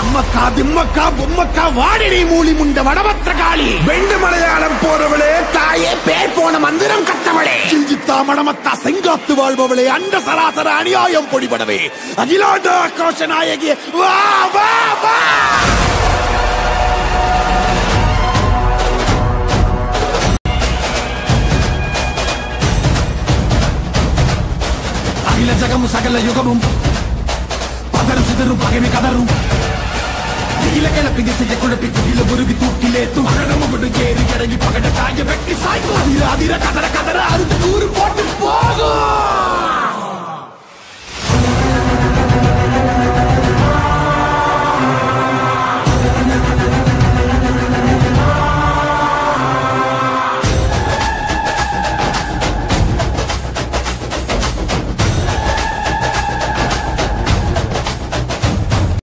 அம்மக்கா திம்மக்கா பொம்மக்கா வாடினி மூலி முண்ட வடபத்திர காளி வெண்டு மலையாளம் போறவளே தாயே பேர் போன மந்திரம் கத்தவளே சிஞ்சித்தா மடமத்தா செங்காத்து வாழ்பவளே அண்ட சராசர அநியாயம் பொடிபடவே அகிலாண்ட ஆக்ரோஷ நாயகி வா வா வா அகில ஜகமும் சகல யுகமும் பதறு சிதறும் பகைமை கதறும் திகில கிளப்பி திசைய குழப்பி துகில முருகி தூக்கிலேத்தும் அகனமும் விடு ஏறி இறங்கி பகட தாய வெட்டி சாய்க்கும் அதிர அதிர கதற கதற அறுத்து கூறு போட்டு போகும்